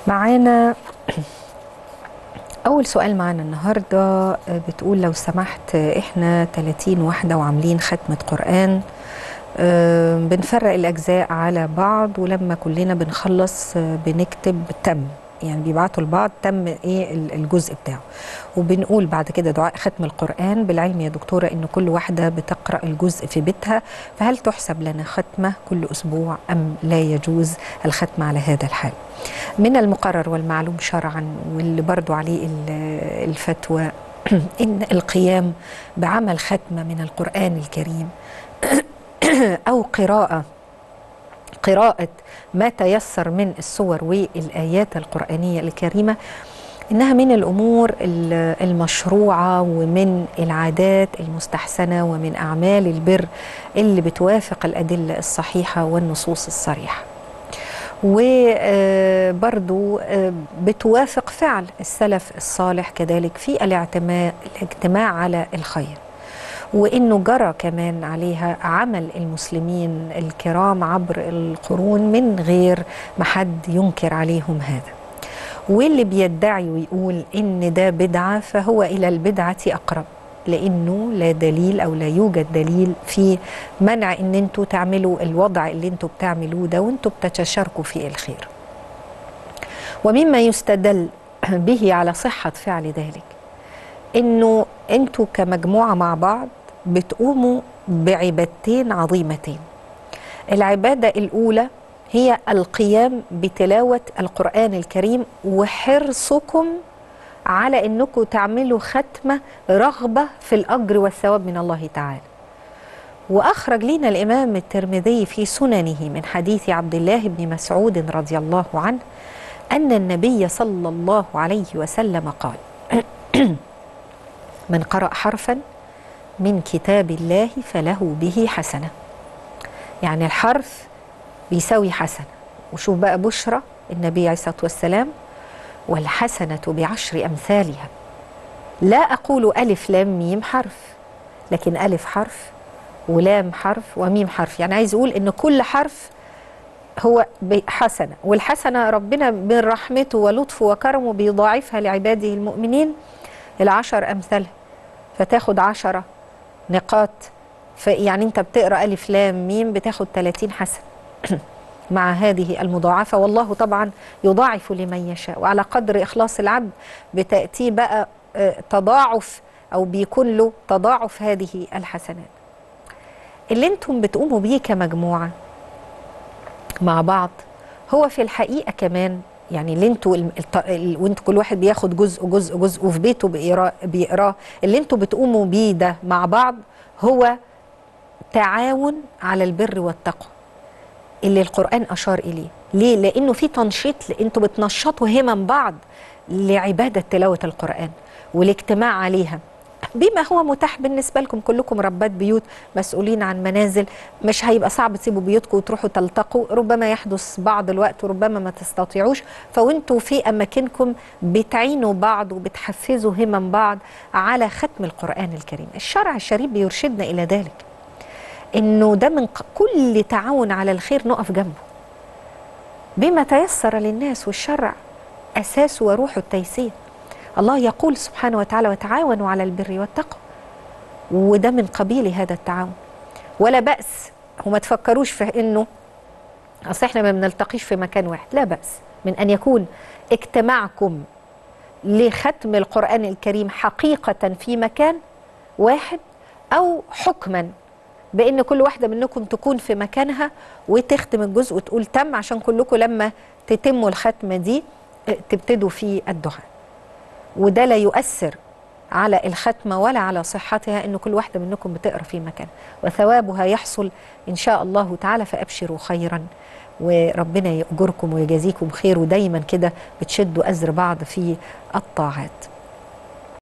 معانا أول سؤال معانا النهاردة بتقول لو سمحت إحنا 30 واحدة وعاملين ختمة قرآن آه، بنفرق الأجزاء على بعض ولما كلنا بنخلص آه، بنكتب تم يعني بيبعتوا لبعض تم ايه ال- الجزء بتاعه وبنقول بعد كده دعاء ختم القرآن بالعلم يا دكتورة ان كل واحدة بتقرأ الجزء في بيتها فهل تحسب لنا ختمة كل أسبوع أم لا يجوز الختم على هذا الحال من المقرر والمعلوم شرعا واللي برضو عليه ال- الفتوى ان القيام بعمل ختمة من القرآن الكريم أو قراءة قراءة ما تيسر من السور والآيات القرآنية الكريمة إنها من الأمور ال- المشروعة ومن العادات المستحسنة ومن أعمال البر اللي بتوافق الأدلة الصحيحة والنصوص الصريحة وبرضو بتوافق فعل السلف الصالح كذلك في الاعتماء الاجتماع على الخير وانه جرى كمان عليها عمل المسلمين الكرام عبر القرون من غير ما حد ينكر عليهم هذا واللي بيدعي ويقول ان ده بدعه فهو الى البدعه اقرب لانه لا دليل او لا يوجد دليل في منع ان انتوا تعملوا الوضع اللي انتوا بتعملوه ده وانتوا بتتشاركوا في الخير ومما يستدل به على صحه فعل ذلك انه انتوا كمجموعه مع بعض بتقوموا بعبادتين عظيمتين العباده الاولى هي القيام بتلاوه القران الكريم وحرصكم على انكم تعملوا ختمه رغبه في الاجر والثواب من الله تعالى واخرج لنا الامام الترمذي في سننه من حديث عبد الله بن مسعود رضي الله عنه ان النبي صلى الله عليه وسلم قال من قرأ حرفا من كتاب الله فله به حسنة يعني الحرف بيساوي حسنة وشوف بقى بشرى النبي عليه الصلاة والسلام والحسنة بعشر أمثالها لا أقول ألف لام ميم حرف لكن ألف حرف ولام حرف وميم حرف يعني عايز أقول إن كل حرف هو حسنة والحسنة ربنا من رحمته ولطفه وكرمه بيضاعفها لعباده المؤمنين العشر أمثالها فتاخد عشرة نقاط يعني أنت بتقرأ ألف لام ميم بتاخد 30 حسنة مع هذه المضاعفة والله طبعا يضاعف لمن يشاء وعلى قدر إخلاص العبد بتأتي بقى تضاعف أو بيكون له تضاعف هذه الحسنات اللي انتم بتقوموا بيه كمجموعة مع بعض هو في الحقيقة كمان يعني اللي انتوا وانتوا كل واحد بياخد جزء جزء جزء وفي بيته بيقراه بيقراه اللي انتوا بتقوموا بيه ده مع بعض هو تعاون على البر والتقوى اللي القرآن أشار إليه ليه؟ لأنه في تنشيط انتوا بتنشطوا همم بعض لعبادة تلاوة القرآن والاجتماع عليها بما هو متاح بالنسبة لكم كلكم ربات بيوت مسؤولين عن منازل مش هيبقى صعب تسيبوا بيوتكم وتروحوا تلتقوا ربما يحدث بعض الوقت وربما ما تستطيعوش فوانتوا في أماكنكم بتعينوا بعض وبتحفزوا همم بعض على ختم القرآن الكريم الشرع الشريف بيرشدنا إلى ذلك إنه ده من كل تعاون على الخير نقف جنبه بما تيسر للناس والشرع أساسه وروحه التيسير الله يقول سبحانه وتعالى وتعاونوا على البر والتقوى وده من قبيل هذا التعاون ولا بأس وما تفكروش في انه اصل احنا ما بنلتقيش في مكان واحد لا بأس من ان يكون اجتماعكم لختم القرآن الكريم حقيقة في مكان واحد او حكما بان كل واحدة منكم تكون في مكانها وتختم الجزء وتقول تم عشان كلكم لما تتموا الختمة دي تبتدوا في الدعاء وده لا يؤثر على الختمة ولا على صحتها أن كل واحدة منكم بتقرأ في مكان وثوابها يحصل إن شاء الله تعالى فأبشروا خيرا وربنا يأجركم ويجازيكم خير ودايما كده بتشدوا أزر بعض في الطاعات